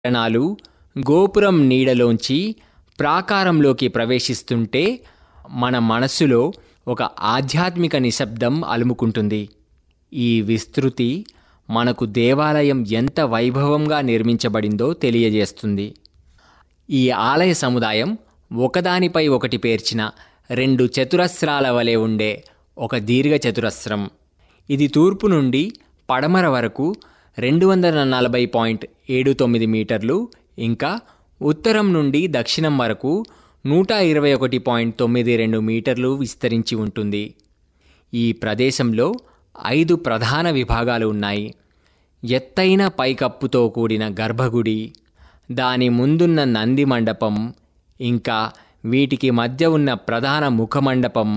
కిరణాలు గోపురం నీడలోంచి ప్రాకారంలోకి ప్రవేశిస్తుంటే మన మనస్సులో ఒక ఆధ్యాత్మిక నిశ్శబ్దం అలుముకుంటుంది ఈ విస్తృతి మనకు దేవాలయం ఎంత వైభవంగా నిర్మించబడిందో తెలియజేస్తుంది ఈ ఆలయ సముదాయం ఒకదానిపై ఒకటి పేర్చిన రెండు చతురస్రాల వలె ఉండే ఒక దీర్ఘ చతురస్రం ఇది తూర్పు నుండి పడమర వరకు రెండు వందల నలభై పాయింట్ ఏడు తొమ్మిది మీటర్లు ఇంకా ఉత్తరం నుండి దక్షిణం వరకు నూట ఇరవై ఒకటి పాయింట్ తొమ్మిది రెండు మీటర్లు విస్తరించి ఉంటుంది ఈ ప్రదేశంలో ఐదు ప్రధాన విభాగాలు ఉన్నాయి ఎత్తైన పైకప్పుతో కూడిన గర్భగుడి దాని ముందున్న నంది మండపం ఇంకా వీటికి మధ్య ఉన్న ప్రధాన ముఖమండపం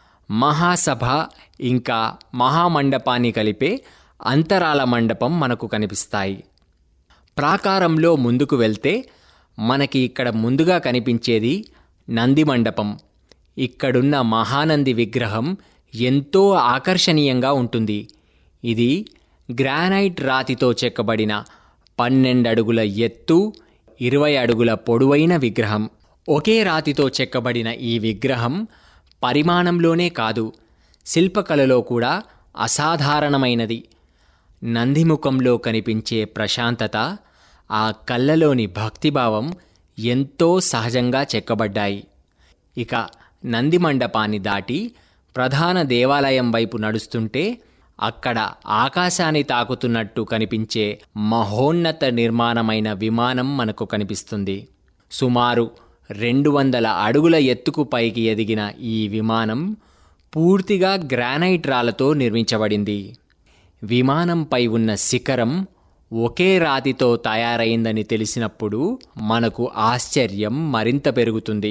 మహాసభ ఇంకా మహామండపాన్ని కలిపే అంతరాల మండపం మనకు కనిపిస్తాయి ప్రాకారంలో ముందుకు వెళ్తే మనకి ఇక్కడ ముందుగా కనిపించేది నంది మండపం ఇక్కడున్న మహానంది విగ్రహం ఎంతో ఆకర్షణీయంగా ఉంటుంది ఇది గ్రానైట్ రాతితో చెక్కబడిన పన్నెండు అడుగుల ఎత్తు ఇరవై అడుగుల పొడవైన విగ్రహం ఒకే రాతితో చెక్కబడిన ఈ విగ్రహం పరిమాణంలోనే కాదు శిల్పకళలో కూడా అసాధారణమైనది నందిముఖంలో కనిపించే ప్రశాంతత ఆ కళ్ళలోని భక్తిభావం ఎంతో సహజంగా చెక్కబడ్డాయి ఇక నంది మండపాన్ని దాటి ప్రధాన దేవాలయం వైపు నడుస్తుంటే అక్కడ ఆకాశాన్ని తాకుతున్నట్టు కనిపించే మహోన్నత నిర్మాణమైన విమానం మనకు కనిపిస్తుంది సుమారు రెండు వందల అడుగుల ఎత్తుకు పైకి ఎదిగిన ఈ విమానం పూర్తిగా గ్రానైట్ రాళ్లతో నిర్మించబడింది విమానంపై ఉన్న శిఖరం ఒకే రాతితో తయారైందని తెలిసినప్పుడు మనకు ఆశ్చర్యం మరింత పెరుగుతుంది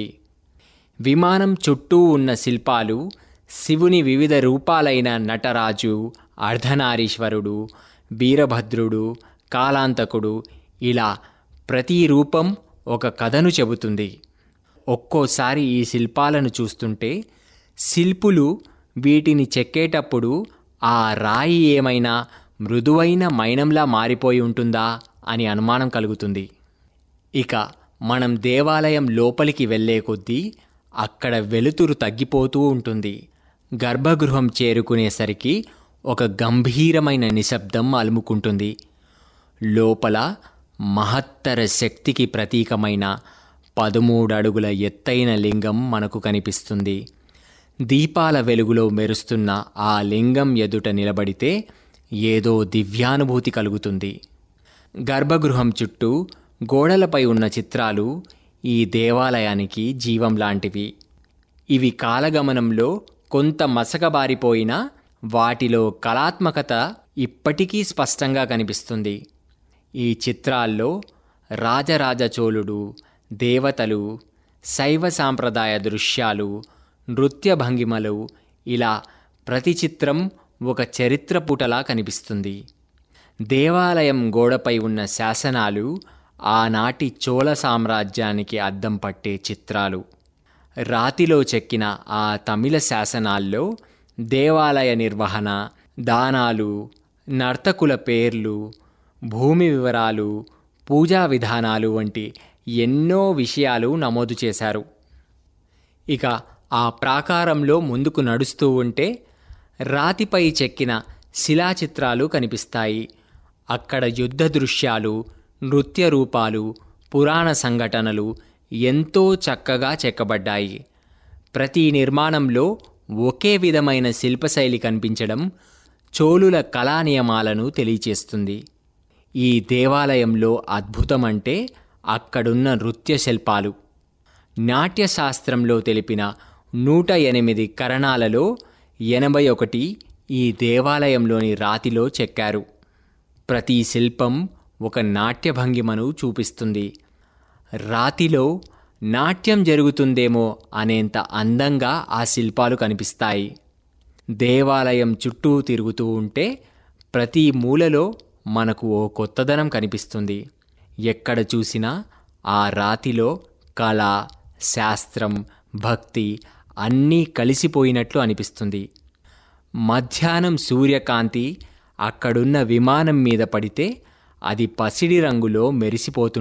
విమానం చుట్టూ ఉన్న శిల్పాలు శివుని వివిధ రూపాలైన నటరాజు అర్ధనారీశ్వరుడు వీరభద్రుడు కాలాంతకుడు ఇలా ప్రతి రూపం ఒక కథను చెబుతుంది ఒక్కోసారి ఈ శిల్పాలను చూస్తుంటే శిల్పులు వీటిని చెక్కేటప్పుడు ఆ రాయి ఏమైనా మృదువైన మైనంలా మారిపోయి ఉంటుందా అని అనుమానం కలుగుతుంది ఇక మనం దేవాలయం లోపలికి వెళ్ళే కొద్దీ అక్కడ వెలుతురు తగ్గిపోతూ ఉంటుంది గర్భగృహం చేరుకునేసరికి ఒక గంభీరమైన నిశ్శబ్దం అలుముకుంటుంది లోపల మహత్తర శక్తికి ప్రతీకమైన పదమూడు అడుగుల ఎత్తైన లింగం మనకు కనిపిస్తుంది దీపాల వెలుగులో మెరుస్తున్న ఆ లింగం ఎదుట నిలబడితే ఏదో దివ్యానుభూతి కలుగుతుంది గర్భగృహం చుట్టూ గోడలపై ఉన్న చిత్రాలు ఈ దేవాలయానికి జీవం లాంటివి ఇవి కాలగమనంలో కొంత మసకబారిపోయినా వాటిలో కళాత్మకత ఇప్పటికీ స్పష్టంగా కనిపిస్తుంది ఈ చిత్రాల్లో రాజరాజ చోళుడు దేవతలు శైవ సాంప్రదాయ దృశ్యాలు నృత్య భంగిమలు ఇలా ప్రతి చిత్రం ఒక చరిత్ర పుటలా కనిపిస్తుంది దేవాలయం గోడపై ఉన్న శాసనాలు ఆనాటి చోళ సామ్రాజ్యానికి అద్దం పట్టే చిత్రాలు రాతిలో చెక్కిన ఆ తమిళ శాసనాల్లో దేవాలయ నిర్వహణ దానాలు నర్తకుల పేర్లు భూమి వివరాలు పూజా విధానాలు వంటి ఎన్నో విషయాలు నమోదు చేశారు ఇక ఆ ప్రాకారంలో ముందుకు నడుస్తూ ఉంటే రాతిపై చెక్కిన శిలాచిత్రాలు కనిపిస్తాయి అక్కడ యుద్ధ దృశ్యాలు నృత్య రూపాలు పురాణ సంఘటనలు ఎంతో చక్కగా చెక్కబడ్డాయి ప్రతి నిర్మాణంలో ఒకే విధమైన శిల్పశైలి కనిపించడం చోళుల కళా నియమాలను తెలియచేస్తుంది ఈ దేవాలయంలో అద్భుతమంటే అక్కడున్న నృత్య శిల్పాలు నాట్యశాస్త్రంలో తెలిపిన నూట ఎనిమిది కరణాలలో ఎనభై ఒకటి ఈ దేవాలయంలోని రాతిలో చెక్కారు ప్రతి శిల్పం ఒక నాట్య భంగిమను చూపిస్తుంది రాతిలో నాట్యం జరుగుతుందేమో అనేంత అందంగా ఆ శిల్పాలు కనిపిస్తాయి దేవాలయం చుట్టూ తిరుగుతూ ఉంటే ప్రతి మూలలో మనకు ఓ కొత్తదనం కనిపిస్తుంది ఎక్కడ చూసినా ఆ రాతిలో కళ శాస్త్రం భక్తి అన్నీ కలిసిపోయినట్లు అనిపిస్తుంది మధ్యాహ్నం సూర్యకాంతి అక్కడున్న విమానం మీద పడితే అది పసిడి రంగులో మెరిసిపోతుంది